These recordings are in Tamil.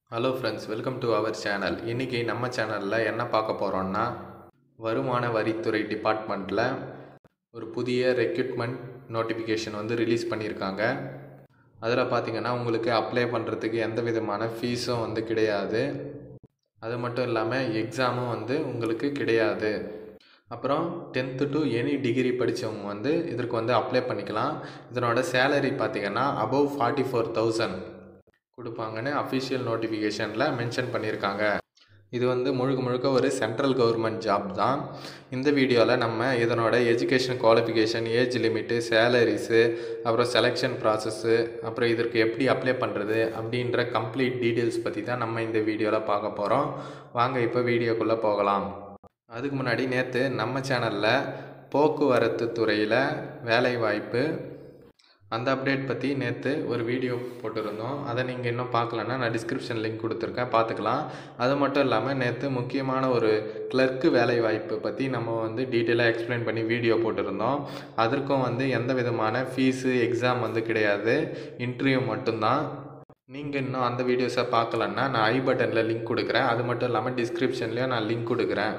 hello friends welcome to our channel இன்றைக்கி நம்ம சேனலில் என்ன பார்க்க போகிறோம்னா வருமான வரித்துறை டிபார்ட்மெண்ட்டில் ஒரு புதிய ரெக்ரூட்மெண்ட் நோட்டிஃபிகேஷன் வந்து ரிலீஸ் பண்ணியிருக்காங்க அதில் பார்த்தீங்கன்னா உங்களுக்கு அப்ளை பண்ணுறதுக்கு எந்த விதமான ஃபீஸும் வந்து கிடையாது அது மட்டும் இல்லாமல் எக்ஸாமும் வந்து உங்களுக்கு கிடையாது அப்புறம் டென்த்து டு எனி டிகிரி படித்தவங்க வந்து இதற்கு வந்து அப்ளை பண்ணிக்கலாம் இதனோட சேலரி பார்த்தீங்கன்னா அபவ் ஃபார்ட்டி ஃபோர் தௌசண்ட் கொடுப்பாங்கன்னு அஃபிஷியல் நோட்டிஃபிகேஷனில் மென்ஷன் பண்ணியிருக்காங்க இது வந்து முழுக்க முழுக்க ஒரு சென்ட்ரல் கவர்மெண்ட் ஜாப் தான் இந்த வீடியோவில் நம்ம இதனோட education qualification age limit salaries அப்புறம் செலெக்ஷன் ப்ராசஸ்ஸு அப்புறம் இதற்கு எப்படி அப்ளை பண்ணுறது அப்படின்ற கம்ப்ளீட் டீட்டெயில்ஸ் பற்றி தான் நம்ம இந்த வீடியோவில் பார்க்க போகிறோம் வாங்க இப்போ வீடியோக்குள்ளே போகலாம் அதுக்கு முன்னாடி நேற்று நம்ம சேனலில் போக்குவரத்து துறையில் வேலைவாய்ப்பு அந்த அப்டேட் பற்றி நேற்று ஒரு வீடியோ போட்டிருந்தோம் அதை நீங்கள் இன்னும் பார்க்கலன்னா நான் டிஸ்கிரிப்ஷன் லிங்க் கொடுத்துருக்கேன் பார்த்துக்கலாம் அது மட்டும் இல்லாமல் நேற்று முக்கியமான ஒரு கிளர்க்கு வேலைவாய்ப்பு பற்றி நம்ம வந்து டீட்டெயிலாக எக்ஸ்பிளைன் பண்ணி வீடியோ போட்டிருந்தோம் அதற்கும் வந்து எந்த விதமான ஃபீஸு எக்ஸாம் வந்து கிடையாது இன்டர்வியூ மட்டும்தான் நீங்கள் இன்னும் அந்த வீடியோஸை பார்க்கலன்னா நான் ஐ பட்டனில் லிங்க் கொடுக்குறேன் அது மட்டும் இல்லாமல் டிஸ்கிரிப்ஷன்லேயும் நான் லிங்க் கொடுக்குறேன்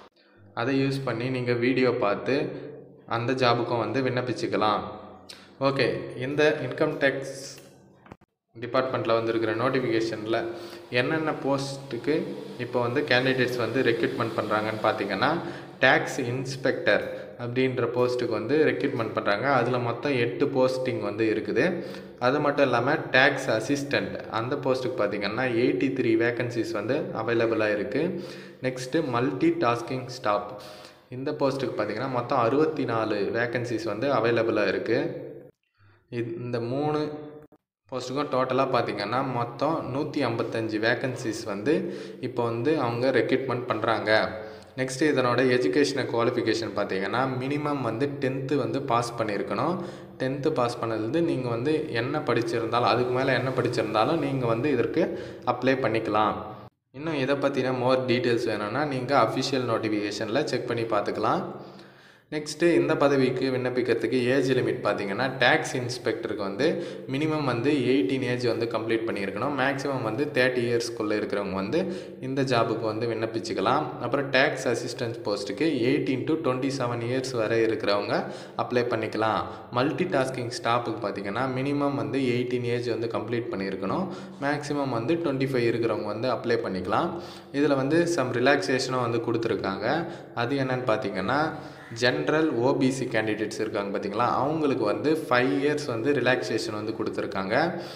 அதை யூஸ் பண்ணி நீங்கள் வீடியோ பார்த்து அந்த ஜாபுக்கும் வந்து விண்ணப்பிச்சுக்கலாம் ஓகே இந்த இன்கம் டேக்ஸ் டிபார்ட்மெண்ட்டில் வந்திருக்கிற நோட்டிஃபிகேஷனில் என்னென்ன போஸ்ட்டுக்கு இப்போ வந்து கேண்டிடேட்ஸ் வந்து ரெக்ரூட்மெண்ட் பண்ணுறாங்கன்னு பார்த்தீங்கன்னா டேக்ஸ் இன்ஸ்பெக்டர் அப்படின்ற போஸ்ட்டுக்கு வந்து ரெக்ரூட்மெண்ட் பண்ணுறாங்க அதில் மொத்தம் எட்டு போஸ்டிங் வந்து இருக்குது அது மட்டும் இல்லாமல் டேக்ஸ் அசிஸ்டண்ட் அந்த போஸ்ட்டுக்கு பார்த்தீங்கன்னா எயிட்டி த்ரீ வேக்கன்சிஸ் வந்து அவைலபிளாக இருக்குது நெக்ஸ்ட்டு மல்டி டாஸ்கிங் ஸ்டாப் இந்த போஸ்ட்டுக்கு பார்த்தீங்கன்னா மொத்தம் அறுபத்தி நாலு வேக்கன்சிஸ் வந்து அவைலபிளாக இருக்குது இந்த மூணு போஸ்ட்டுக்கும் டோட்டலாக பார்த்தீங்கன்னா மொத்தம் நூற்றி ஐம்பத்தஞ்சு வேக்கன்சிஸ் வந்து இப்போ வந்து அவங்க ரெக்ரூட்மெண்ட் பண்ணுறாங்க நெக்ஸ்ட்டு இதனோட எஜுகேஷனை குவாலிஃபிகேஷன் பார்த்தீங்கன்னா மினிமம் வந்து டென்த்து வந்து பாஸ் பண்ணியிருக்கணும் டென்த்து பாஸ் பண்ணது நீங்கள் வந்து என்ன படிச்சிருந்தாலும் அதுக்கு மேலே என்ன படிச்சிருந்தாலும் நீங்கள் வந்து இதற்கு அப்ளை பண்ணிக்கலாம் இன்னும் இதை பற்றின மோர் டீட்டெயில்ஸ் வேணும்னா நீங்கள் அஃபிஷியல் நோட்டிஃபிகேஷனில் செக் பண்ணி பார்த்துக்கலாம் நெக்ஸ்ட்டு இந்த பதவிக்கு விண்ணப்பிக்கிறதுக்கு ஏஜ் லிமிட் பார்த்தீங்கன்னா டேக்ஸ் இன்ஸ்பெக்டருக்கு வந்து மினிமம் வந்து எயிட்டீன் ஏஜ் வந்து கம்ப்ளீட் பண்ணியிருக்கணும் மேக்ஸிமம் வந்து தேர்ட்டி இயர்ஸ்க்குள்ளே இருக்கிறவங்க வந்து இந்த ஜாபுக்கு வந்து விண்ணப்பிச்சுக்கலாம் அப்புறம் டேக்ஸ் அசிஸ்டன்ஸ் போஸ்ட்டுக்கு eighteen to twenty seven years வரை இருக்கிறவங்க அப்ளை பண்ணிக்கலாம் மல்டி டாஸ்கிங் ஸ்டாஃபுக்கு பார்த்தீங்கன்னா மினிமம் வந்து எயிட்டீன் ஏஜ் வந்து கம்ப்ளீட் பண்ணியிருக்கணும் மேக்ஸிமம் வந்து டுவெண்ட்டி ஃபைவ் இருக்கிறவங்க வந்து அப்ளை பண்ணிக்கலாம் இதில் வந்து சம் ரிலாக்ஸேஷனும் வந்து கொடுத்துருக்காங்க அது என்னன்னு பார்த்தீங்கன்னா ஜென்ரல் ஓபிசி கேண்டிடேட்ஸ் இருக்காங்க பார்த்தீங்களா அவங்களுக்கு வந்து ஃபைவ் இயர்ஸ் வந்து ரிலாக்ஸேஷன் வந்து கொடுத்துருக்காங்க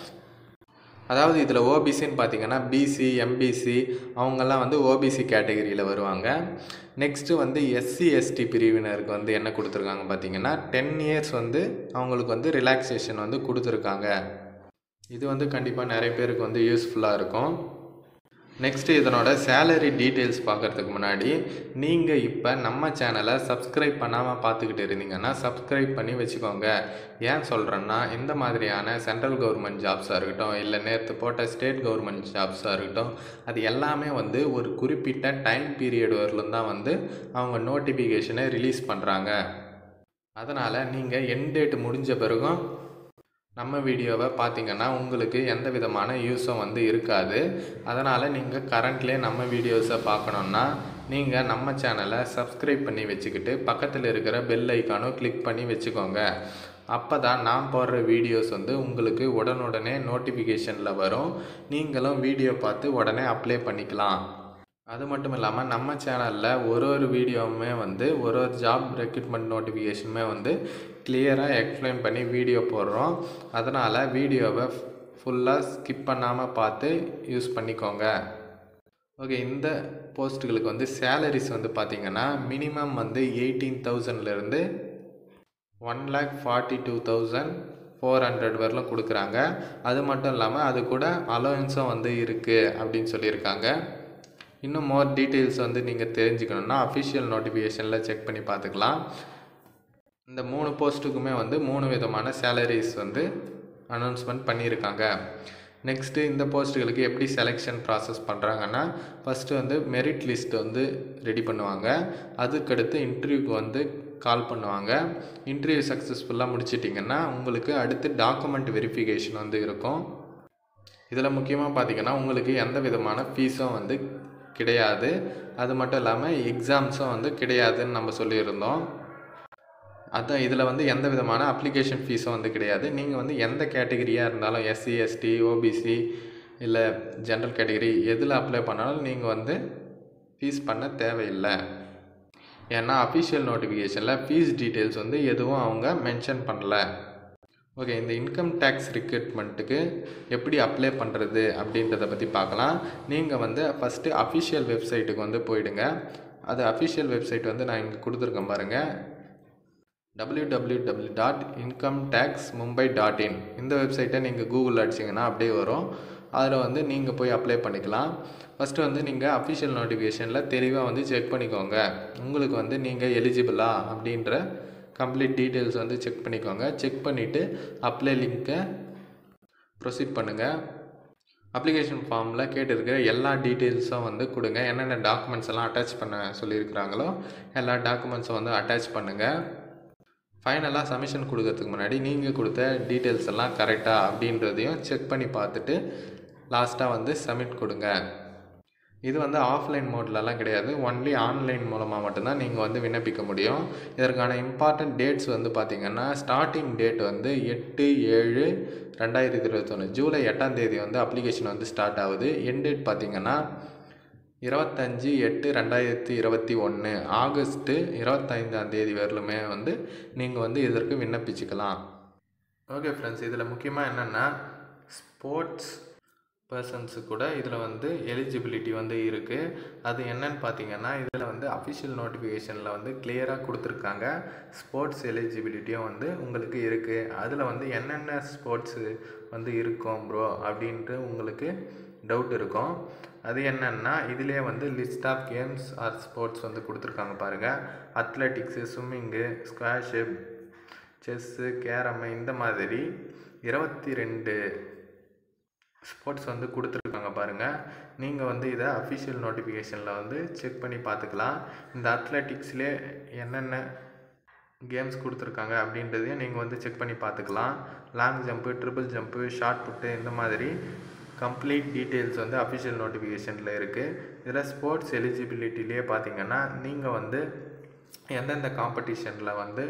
அதாவது இதில் ஓபிசின்னு பார்த்தீங்கன்னா பிசி எம்பிசி அவங்கெல்லாம் வந்து ஓபிசி கேட்டகரியில் வருவாங்க நெக்ஸ்ட்டு வந்து எஸ்சி எஸ்டி பிரிவினருக்கு வந்து என்ன கொடுத்துருக்காங்க பார்த்தீங்கன்னா டென் இயர்ஸ் வந்து அவங்களுக்கு வந்து ரிலாக்ஸேஷன் வந்து கொடுத்துருக்காங்க இது வந்து கண்டிப்பாக நிறைய பேருக்கு வந்து யூஸ்ஃபுல்லாக இருக்கும் நெக்ஸ்ட்டு இதனோட சேலரி டீட்டெயில்ஸ் பார்க்குறதுக்கு முன்னாடி நீங்கள் இப்போ நம்ம சேனலை சப்ஸ்கிரைப் பண்ணாமல் பார்த்துக்கிட்டு இருந்தீங்கன்னா சப்ஸ்கிரைப் பண்ணி வச்சுக்கோங்க ஏன் சொல்கிறேன்னா இந்த மாதிரியான சென்ட்ரல் கவர்மெண்ட் ஜாப்ஸாக இருக்கட்டும் இல்லை நேற்று போட்ட ஸ்டேட் கவர்மெண்ட் ஜாப்ஸாக இருக்கட்டும் அது எல்லாமே வந்து ஒரு குறிப்பிட்ட டைம் பீரியட் வரலும் தான் வந்து அவங்க நோட்டிஃபிகேஷனை ரிலீஸ் பண்ணுறாங்க அதனால் நீங்கள் என் டேட் முடிஞ்ச பிறகும் நம்ம வீடியோவை பார்த்தீங்கன்னா உங்களுக்கு எந்த விதமான யூஸும் வந்து இருக்காது அதனால் நீங்கள் கரண்ட்லேயே நம்ம வீடியோஸை பார்க்கணுன்னா நீங்கள் நம்ம சேனலை சப்ஸ்கிரைப் பண்ணி வச்சுக்கிட்டு பக்கத்தில் இருக்கிற பெல் ஐக்கானும் கிளிக் பண்ணி வச்சுக்கோங்க அப்போ தான் நான் போடுற வீடியோஸ் வந்து உங்களுக்கு உடனுடனே நோட்டிஃபிகேஷனில் வரும் நீங்களும் வீடியோ பார்த்து உடனே அப்ளை பண்ணிக்கலாம் அது மட்டும் இல்லாமல் நம்ம சேனலில் ஒரு ஒரு வீடியோவுமே வந்து ஒரு ஒரு ஜாப் ரெக்ரூட்மெண்ட் நோட்டிஃபிகேஷனுமே வந்து கிளியராக எக்ஸ்பிளைன் பண்ணி வீடியோ போடுறோம் அதனால் வீடியோவை ஃபுல்லாக ஸ்கிப் பண்ணாமல் பார்த்து யூஸ் பண்ணிக்கோங்க ஓகே இந்த போஸ்ட்டுகளுக்கு வந்து சேலரிஸ் வந்து பார்த்திங்கன்னா மினிமம் வந்து எயிட்டீன் தௌசண்ட்லேருந்து one lakh forty two thousand four hundred வரலும் கொடுக்குறாங்க அது மட்டும் இல்லாமல் அது கூட அலோவன்ஸும் வந்து இருக்குது அப்படின்னு சொல்லியிருக்காங்க இன்னும் மோர் டீட்டெயில்ஸ் வந்து நீங்கள் தெரிஞ்சுக்கணுன்னா அஃபிஷியல் நோட்டிஃபிகேஷனில் செக் பண்ணி பார்த்துக்கலாம் இந்த மூணு போஸ்ட்டுக்குமே வந்து மூணு விதமான சேலரிஸ் வந்து அனௌன்ஸ்மெண்ட் பண்ணியிருக்காங்க நெக்ஸ்ட்டு இந்த போஸ்ட்டுகளுக்கு எப்படி செலெக்ஷன் ப்ராசஸ் பண்ணுறாங்கன்னா ஃபஸ்ட்டு வந்து மெரிட் லிஸ்ட் வந்து ரெடி பண்ணுவாங்க அதுக்கடுத்து இன்டர்வியூக்கு வந்து கால் பண்ணுவாங்க இன்டர்வியூ சக்ஸஸ்ஃபுல்லாக முடிச்சிட்டிங்கன்னா உங்களுக்கு அடுத்து டாக்குமெண்ட் வெரிஃபிகேஷன் வந்து இருக்கும் இதில் முக்கியமாக பார்த்தீங்கன்னா உங்களுக்கு எந்த விதமான ஃபீஸும் வந்து கிடையாது அது மட்டும் இல்லாமல் எக்ஸாம்ஸும் வந்து கிடையாதுன்னு நம்ம சொல்லியிருந்தோம் அதான் இதில் வந்து எந்த விதமான அப்ளிகேஷன் ஃபீஸும் வந்து கிடையாது நீங்கள் வந்து எந்த கேட்டகிரியாக இருந்தாலும் எஸ்சி எஸ்டி ஓபிசி இல்லை ஜென்ரல் கேட்டகரி எதில் அப்ளை பண்ணாலும் நீங்கள் வந்து ஃபீஸ் பண்ண தேவையில்லை ஏன்னா அஃபிஷியல் நோட்டிஃபிகேஷனில் ஃபீஸ் டீட்டெயில்ஸ் வந்து எதுவும் அவங்க மென்ஷன் பண்ணல ஓகே இந்த இன்கம் டேக்ஸ் ரிக்ரூட்மெண்ட்டுக்கு எப்படி அப்ளை பண்ணுறது அப்படின்றத பற்றி பார்க்கலாம் நீங்கள் வந்து ஃபஸ்ட்டு அஃபிஷியல் வெப்சைட்டுக்கு வந்து போயிடுங்க அது அஃபிஷியல் வெப்சைட் வந்து நான் இங்கே கொடுத்துருக்கேன் பாருங்கள் W W W dot income tax Mumbai dot in இந்த வெப்சைட்டை நீங்கள் கூகுளில் அடிச்சிங்கன்னா அப்படியே வரும் அதில் வந்து நீங்கள் போய் அப்ளை பண்ணிக்கலாம் ஃபஸ்ட்டு வந்து நீங்கள் அஃபிஷியல் நோட்டிஃபிகேஷனில் தெளிவாக வந்து செக் பண்ணிக்கோங்க உங்களுக்கு வந்து நீங்கள் எலிஜிபிளா அப்படின்ற கம்ப்ளீட் டீட்டெயில்ஸ் வந்து செக் பண்ணிக்கோங்க செக் பண்ணிவிட்டு அப்ளை லிங்க்கை ப்ரொசீட் பண்ணுங்கள் அப்ளிகேஷன் ஃபார்மில் கேட்டிருக்கிற எல்லா டீட்டெயில்ஸும் வந்து கொடுங்க என்னென்ன டாக்குமெண்ட்ஸ் எல்லாம் அட்டாச் பண்ண சொல்லியிருக்கிறாங்களோ எல்லா டாக்குமெண்ட்ஸும் வந்து அட்டாச் பண்ணுங்கள் ஃபைனலாக சப்மிஷன் கொடுக்கறதுக்கு முன்னாடி நீங்கள் கொடுத்த டீட்டெயில்ஸ் எல்லாம் கரெக்டாக அப்படின்றதையும் செக் பண்ணி பார்த்துட்டு லாஸ்ட்டாக வந்து சப்மிட் கொடுங்க இது வந்து ஆஃப்லைன் மோட்லலாம் கிடையாது ஒன்லி ஆன்லைன் மூலமாக மட்டும்தான் நீங்கள் வந்து விண்ணப்பிக்க முடியும் இதற்கான இம்பார்ட்டன்ட் டேட்ஸ் வந்து பார்த்திங்கன்னா ஸ்டார்டிங் டேட் வந்து எட்டு ஏழு ரெண்டாயிரத்தி இருபத்தொன்று ஜூலை எட்டாம் தேதி வந்து அப்ளிகேஷன் வந்து ஸ்டார்ட் ஆகுது என் டேட் பார்த்திங்கன்னா இருபத்தஞ்சி எட்டு ரெண்டாயிரத்தி இருபத்தி ஒன்று ஆகஸ்ட்டு இருபத்தைந்தாம் தேதி வரலுமே வந்து நீங்கள் வந்து இதற்கு விண்ணப்பிச்சுக்கலாம் ஓகே ஃப்ரெண்ட்ஸ் இதில் முக்கியமாக என்னென்னா ஸ்போர்ட்ஸ் பர்சன்ஸு கூட இதில் வந்து எலிஜிபிலிட்டி வந்து இருக்குது அது என்னன்னு பார்த்தீங்கன்னா இதில் வந்து அஃபிஷியல் நோட்டிஃபிகேஷனில் வந்து கிளியராக கொடுத்துருக்காங்க ஸ்போர்ட்ஸ் எலிஜிபிலிட்டியும் வந்து உங்களுக்கு இருக்குது அதில் வந்து என்னென்ன ஸ்போர்ட்ஸு வந்து இருக்கும் ப்ரோ அப்படின்ட்டு உங்களுக்கு டவுட் இருக்கும் அது என்னன்னா இதிலே வந்து list of games or sports வந்து கொடுத்துருக்காங்க பாருங்கள் athletics swimming squash chess carrom இந்த மாதிரி இருபத்தி ரெண்டு ஸ்போர்ட்ஸ் வந்து கொடுத்துருக்காங்க பாருங்கள் நீங்கள் வந்து இதை அஃபிஷியல் நோட்டிஃபிகேஷனில் வந்து செக் பண்ணி பார்த்துக்கலாம் இந்த அத்லெட்டிக்ஸ்லேயே என்னென்ன கேம்ஸ் கொடுத்துருக்காங்க அப்படின்றதையும் நீங்கள் வந்து செக் பண்ணி பார்த்துக்கலாம் long jump triple jump shot put இந்த மாதிரி கம்ப்ளீட் டீட்டெயில்ஸ் வந்து அஃபிஷியல் நோட்டிஃபிகேஷனில் இருக்குது இதில் ஸ்போர்ட்ஸ் எலிஜிபிலிட்டிலேயே பார்த்தீங்கன்னா நீங்கள் வந்து எந்தெந்த காம்படிஷனில் வந்து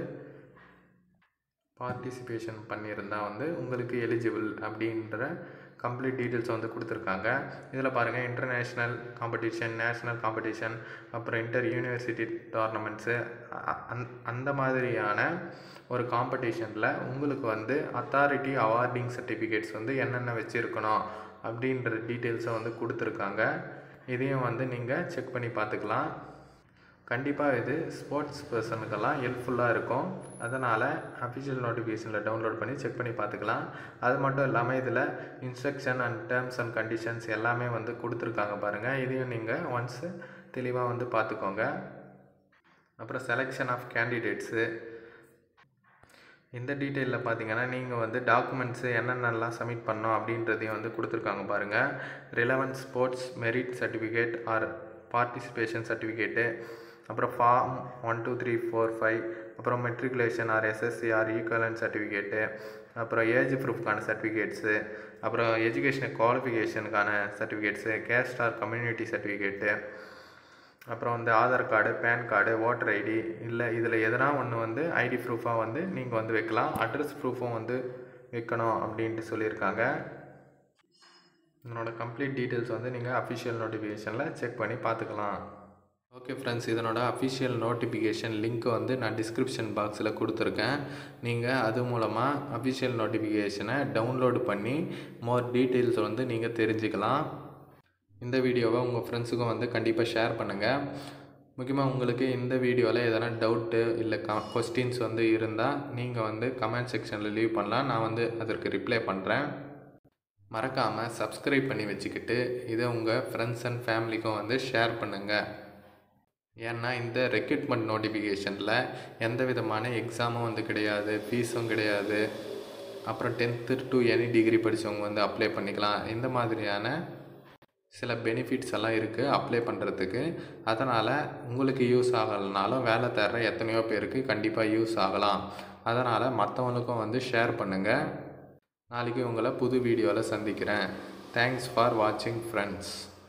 பார்ட்டிசிபேஷன் பண்ணியிருந்தால் வந்து உங்களுக்கு எலிஜிபிள் அப்படின்ற கம்ப்ளீட் டீட்டெயில்ஸ் வந்து கொடுத்துருக்காங்க இதில் பாருங்கள் இன்டர்நேஷ்னல் காம்படிஷன் நேஷ்னல் காம்படிஷன் அப்புறம் இன்டர் யூனிவர்சிட்டி டோர்னமெண்ட்ஸு அந் அந்த மாதிரியான ஒரு காம்படிஷனில் உங்களுக்கு வந்து அத்தாரிட்டி அவார்டிங் சர்டிஃபிகேட்ஸ் வந்து என்னென்ன வச்சுருக்கணும் அப்படின்ற டீட்டெயில்ஸை வந்து கொடுத்துருக்காங்க இதையும் வந்து நீங்கள் செக் பண்ணி பார்த்துக்கலாம் கண்டிப்பாக இது ஸ்போர்ட்ஸ் பர்சனுக்கெல்லாம் ஹெல்ப்ஃபுல்லாக இருக்கும் அதனால் அஃபிஷியல் நோட்டிஃபிகேஷனில் டவுன்லோட் பண்ணி செக் பண்ணி பார்த்துக்கலாம் அது மட்டும் இல்லாமல் இதில் instruction and terms and conditions எல்லாமே வந்து கொடுத்துருக்காங்க பாருங்கள் இதையும் நீங்கள் ஒன்ஸ் தெளிவாக வந்து பார்த்துக்கோங்க அப்புறம் செலெக்ஷன் ஆஃப் கேண்டிடேட்ஸு இந்த டீட்டெயிலில் பார்த்தீங்கன்னா நீங்கள் வந்து டாக்குமெண்ட்ஸு என்னென்னலாம் சப்மிட் பண்ணோம் அப்படின்றதையும் வந்து கொடுத்துருக்காங்க பாருங்கள் relevant sports merit certificate or participation certificate அப்புறம் form one two three four five அப்புறம் matriculation or SSC or equivalent certificate அப்புறம் ஏஜ் ப்ரூஃப்கான சர்டிஃபிகேட்ஸு அப்புறம் எஜுகேஷன் குவாலிஃபிகேஷனுக்கான certificates caste or community certificate அப்புறம் வந்து Aadhaar card PAN card voter ID இல்லை இதில் எதனா ஒன்று வந்து ஐடி ப்ரூஃபாக வந்து நீங்கள் வந்து வைக்கலாம் அட்ரஸ் ப்ரூஃபும் வந்து வைக்கணும் அப்படின்ட்டு சொல்லியிருக்காங்க இதனோட கம்ப்ளீட் டீட்டெயில்ஸ் வந்து நீங்கள் அஃபிஷியல் நோட்டிஃபிகேஷனில் செக் பண்ணி பார்த்துக்கலாம் ஓகே ஃப்ரெண்ட்ஸ் இதனோட அஃபிஷியல் நோட்டிஃபிகேஷன் லிங்க் வந்து நான் டிஸ்கிரிப்ஷன் பாக்ஸில் கொடுத்துருக்கேன் நீங்கள் அது மூலமாக அஃபிஷியல் நோட்டிஃபிகேஷனை டவுன்லோடு பண்ணி மோர் டீட்டெயில்ஸ் வந்து நீங்கள் தெரிஞ்சுக்கலாம் இந்த வீடியோவை உங்கள் ஃப்ரெண்ட்ஸுக்கும் வந்து கண்டிப்பாக ஷேர் பண்ணுங்கள் முக்கியமாக உங்களுக்கு இந்த வீடியோவில் எதனா டவுட்டு இல்லை க கொஸ்டின்ஸ் வந்து இருந்தால் நீங்கள் வந்து கமெண்ட் செக்ஷனில் லீவ் பண்ணலாம் நான் வந்து அதற்கு ரிப்ளை பண்ணுறேன் மறக்காமல் சப்ஸ்கிரைப் பண்ணி வச்சுக்கிட்டு இதை உங்கள் ஃப்ரெண்ட்ஸ் அண்ட் ஃபேமிலிக்கும் வந்து ஷேர் பண்ணுங்கள் ஏன்னா இந்த ரெக்ரூட்மெண்ட் நோட்டிஃபிகேஷனில் எந்த விதமான எக்ஸாமும் வந்து கிடையாது ஃபீஸும் கிடையாது அப்புறம் டென்த்து டு எனி டிகிரி படித்தவங்க வந்து அப்ளை பண்ணிக்கலாம் இந்த மாதிரியான சில பெனிஃபிட்ஸ் எல்லாம் இருக்குது அப்ளை பண்ணுறதுக்கு அதனால் உங்களுக்கு யூஸ் ஆகலைனாலும் வேலை தர்ற எத்தனையோ பேருக்கு கண்டிப்பாக யூஸ் ஆகலாம் அதனால் மற்றவங்களுக்கும் வந்து ஷேர் பண்ணுங்கள் நாளைக்கு உங்களை புது வீடியோவில் சந்திக்கிறேன் தேங்க்ஸ் ஃபார் வாட்சிங் ஃப்ரெண்ட்ஸ்